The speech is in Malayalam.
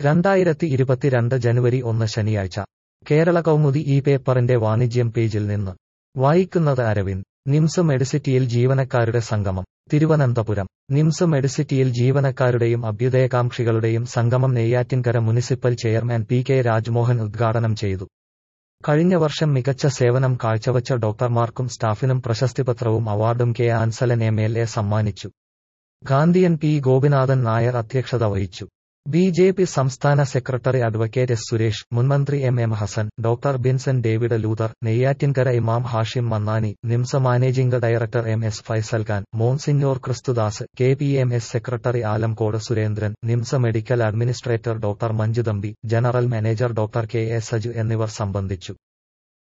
രണ്ടായിരത്തി ഇരുപത്തിരണ്ട് ജനുവരി ഒന്ന് ശനിയാഴ്ച കേരള കൗമുദി ഈ പേപ്പറിന്റെ വാണിജ്യം പേജിൽ നിന്ന് വായിക്കുന്നത് അരവിന്ദ് നിംസ് മെഡിസിറ്റിയിൽ ജീവനക്കാരുടെ സംഗമം തിരുവനന്തപുരം നിംസ് മെഡിസിറ്റിയിൽ ജീവനക്കാരുടെയും അഭ്യുദയകാംക്ഷികളുടെയും സംഗമം Neyyattinkara municipal chairman P K Rajmohan ഉദ്ഘാടനം ചെയ്തു കഴിഞ്ഞ വർഷം മികച്ച സേവനം കാഴ്ചവച്ച ഡോക്ടർമാർക്കും സ്റ്റാഫിനും പ്രശസ്തിപത്രവും അവാർഡും K Anselan M L A സമ്മാനിച്ചു ഗാന്ധിയൻ പി ഗോപിനാഥൻ നായർ അധ്യക്ഷത വഹിച്ചു ബി ജെ പി സംസ്ഥാന സെക്രട്ടറി അഡ്വക്കേറ്റ് എസ് സുരേഷ് മുൻമന്ത്രി M M Hassan doctor Binson David Luther Neyyattinkara ഇമാം Hashim Mannani Nims managing director M S Faisal Khan monsignor Christudas K P M S secretary Alamcode Surendran Nims medical administrator doctor Manju Thampi general manager doctor K A Saju എന്നിവർ സംബന്ധിച്ചു